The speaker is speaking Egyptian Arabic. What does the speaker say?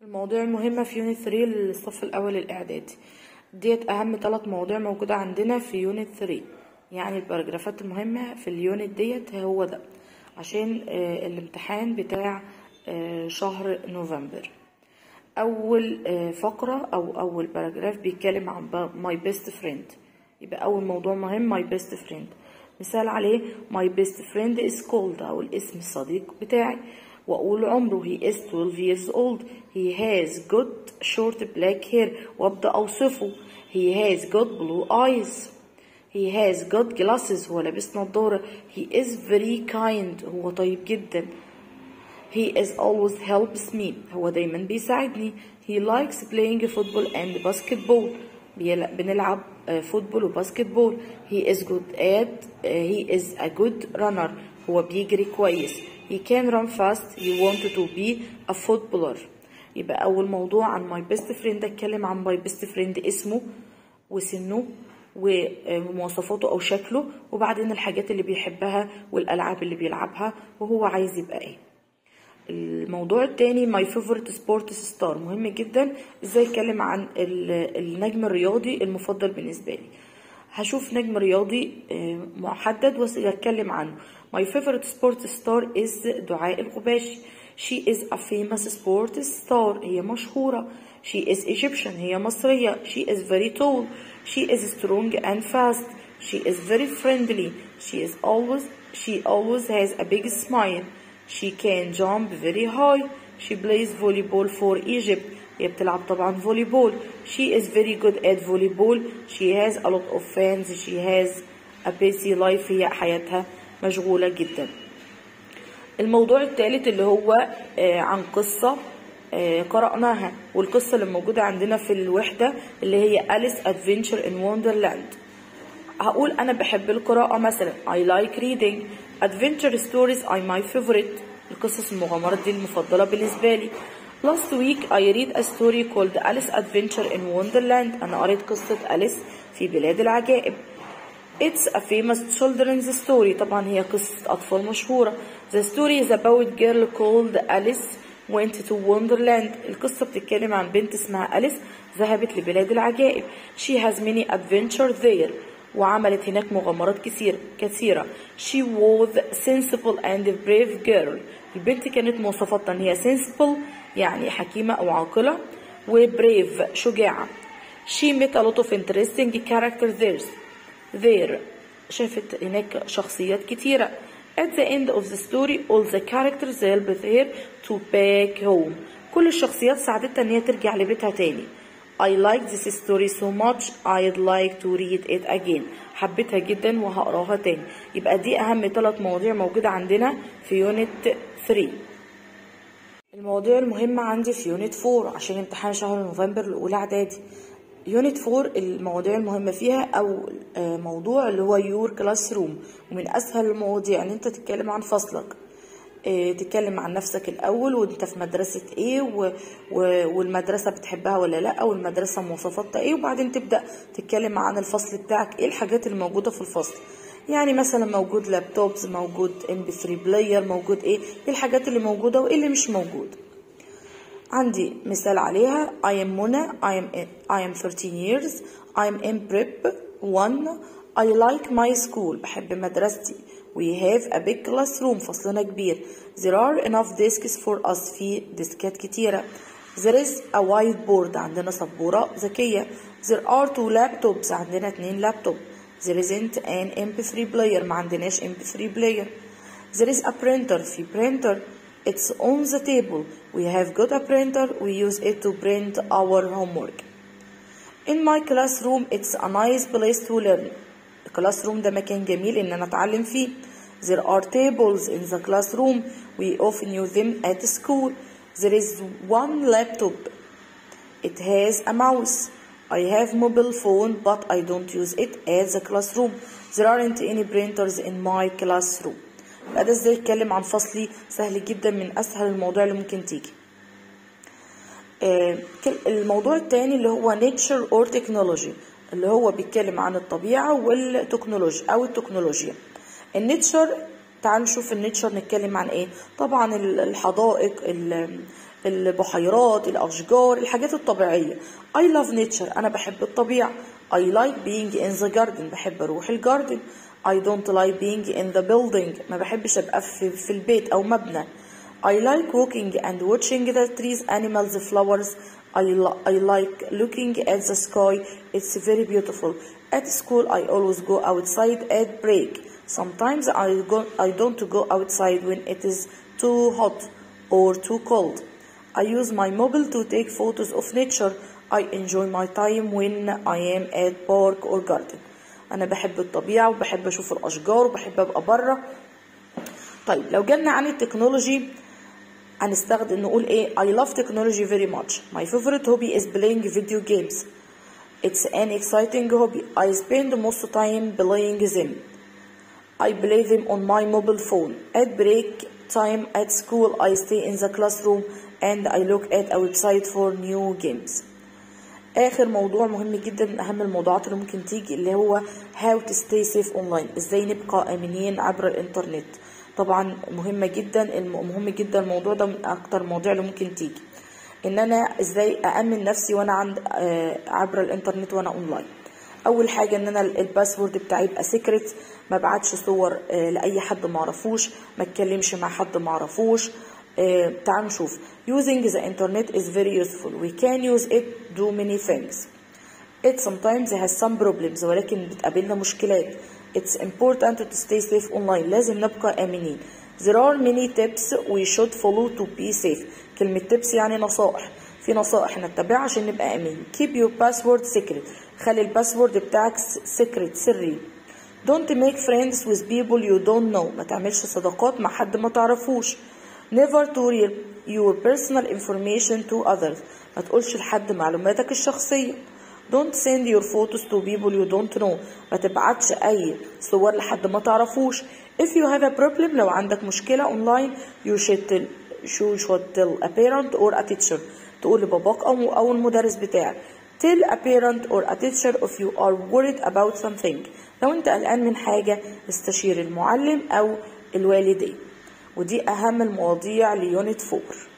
المواضيع المهمة في يونت 3 للصف الأول الإعدادي ديت أهم ثلاث مواضيع موجودة عندنا في يونت 3 يعني الباراجرافات المهمة في اليونت ديت هو ده عشان آه، الامتحان بتاع آه، شهر نوفمبر أول آه، فقرة أو أول باراجراف بيتكلم عن ماي بيست فريند يبقى أول موضوع مهم ماي بيست فريند مثال عليه my best friend is called أو الاسم الصديق بتاعي وأقول عمره he is 12 years old he has got short black hair وأبدأ أوصفه he has got blue eyes he has got glasses هو لابس نظارة he is very kind هو طيب جدا he is always helps me هو دايما بيساعدني he likes playing football and basketball بيل- بنلعب آه، فوتبول وباسكت بول he is good at آه، he is a good runner هو بيجري كويس he can run fast he wanted to be a footballer يبقى أول موضوع عن my best friend اتكلم عن my best friend اسمه وسنه ومواصفاته أو شكله وبعدين الحاجات اللي بيحبها والألعاب اللي بيلعبها وهو عايز يبقى ايه الموضوع التاني ماي فيفورت سبورت ستار مهم جدا ازاي اتكلم عن ال- النجم الرياضي المفضل بالنسبه لي هشوف نجم رياضي آه، محدد واتكلم عنه ماي فيفورت سبورت ستار از دعاء القباشي she is a famous sport star هي مشهورة she is Egyptian هي مصرية she is very tall she is strong and fast she is very friendly she is always she always has a big smile She can jump very high. She plays volleyball for Egypt. هي بتلعب طبعا فوليبول. She is very good at volleyball. She has a lot of fans. She has a busy life. هي حياتها مشغولة جدا. الموضوع الثالث اللي هو آه، عن قصة آه، قرأناها والقصة اللي موجودة عندنا في الوحدة اللي هي أليس Adventure in Wonderland. هقول أنا بحب القراءة مثلا I like reading adventure stories are my favorite القصص المغامرات دي المفضلة بالنسبة لي Last week I read a story called Alice Adventure in Wonderland أنا قريت قصة أليس في بلاد العجائب It's a famous children's story طبعا هي قصة أطفال مشهورة The story is about girl called Alice went to Wonderland القصة بتتكلم عن بنت اسمها أليس ذهبت لبلاد العجائب She has many adventures there وعملت هناك مغامرات كثير كثيرة She was sensible and brave girl البنت كانت مواصفاتها ان هي sensible يعني حكيمة أو عاقلة وbrave شجاعة She met a lot of interesting characters there there شافت هناك شخصيات كتيرة At the end of the story all the characters helped her to back home كل الشخصيات ساعدتها ان هي ترجع لبيتها تاني I like this story so much I'd like to read it again حبيتها جدا وهقراها تاني يبقى دي أهم ثلاث مواضيع موجودة عندنا في يونت 3 المواضيع المهمة عندي في يونت 4 عشان امتحان شهر نوفمبر الأولى إعدادي يونت 4 المواضيع المهمة فيها أو آه، موضوع اللي هو يور كلاس روم ومن أسهل المواضيع إن أنت تتكلم عن فصلك آه، تتكلم عن نفسك الأول وأنت في مدرسة إيه و... و... والمدرسة بتحبها ولا لأ والمدرسة مواصفاتها إيه وبعدين تبدأ تتكلم عن الفصل بتاعك إيه الحاجات اللي موجودة في الفصل يعني مثلا موجود لابتوبز موجود ام بي 3 بلاير موجود ايه ايه الحاجات اللي موجوده وايه اللي مش موجود عندي مثال عليها I am منى I am I am 13 years I am in prep 1 I like my school بحب مدرستي We have a big classroom فصلنا كبير There are enough desks for us في ديسكات كتيرة There is a whiteboard عندنا سبورة ذكية There are two laptops عندنا اتنين لابتوب There isn't an MP3 player ما عندناش MP3 player There is a printer في printer It's on the table We have got a printer We use it to print our homework In my classroom It's a nice place to learn الكلاس روم ده مكان جميل ان انا اتعلم فيه There are tables in the classroom We often use them at school There is one laptop It has a mouse I have mobile phone but I don't use it at the classroom There aren't any printers in my classroom بقى ده ازاي اتكلم عن فصلي سهل جدا من اسهل المواضيع اللي ممكن تيجي آه، كل- الموضوع التاني اللي هو nature or technology اللي هو بيتكلم عن الطبيعة والتكنولوجيا أو التكنولوجيا النيتشر تعالوا نشوف النيتشر نتكلم عن ايه طبعا الحدائق البحيرات الاشجار الحاجات الطبيعيه I love nature انا بحب الطبيعه I like being in the garden بحب اروح الجاردن I don't like being in the building ما بحبش ابقى في, في البيت او مبنى I like walking and watching the trees animals flowers I, li I like looking at the sky it's very beautiful at school I always go outside at break sometimes I, go, I don't go outside when it is too hot or too cold I use my mobile to take photos of nature. I enjoy my time when I am at park or garden. أنا بحب الطبيعة وبحب أشوف الأشجار وبحب أبقى بره. طيب لو جالنا عن التكنولوجي هنستخدم نقول إيه I love technology very much. My favorite hobby is playing video games. It's an exciting hobby. I spend most time playing them. I play them on my mobile phone. At break time at school I stay in the classroom and I look at a website for new games. آخر موضوع مهم جدا من أهم الموضوعات اللي ممكن تيجي اللي هو how to stay safe online إزاي نبقى آمنين عبر الإنترنت طبعا مهمة جدا مهم جدا الموضوع ده من أكتر المواضيع اللي ممكن تيجي إن أنا إزاي أأمن نفسي وأنا عند عبر الإنترنت وأنا أونلاين اول حاجه ان انا الباسورد بتاعي يبقى سيكريت ما ابعتش صور لاي حد ما اعرفوش ما اتكلمش مع حد ما اعرفوش تعالوا نشوف using the internet is very useful we can use it do many things it sometimes has some problems ولكن بتقابلنا مشكلات it's important to stay safe online لازم نبقى آمنين there are many tips we should follow to be safe كلمة tips يعني نصائح في نصائح نتبعها عشان نبقى آمنين keep your password secret خلي الباسورد بتاعك secret سري don't make friends with people you don't know ما تعملش صداقات مع حد ما تعرفوش never to your personal information to others ما تقولش لحد معلوماتك الشخصية don't send your photos to people you don't know ما تبعتش أي صور لحد ما تعرفوش if you have a problem لو عندك مشكلة online you should tell, you should tell a parent or a teacher تقول لباباك أو أو المدرس بتاعك tell a parent or a teacher if you are worried about something لو أنت قلقان من حاجة استشير المعلم أو الوالدين ودي أهم المواضيع ليونت 4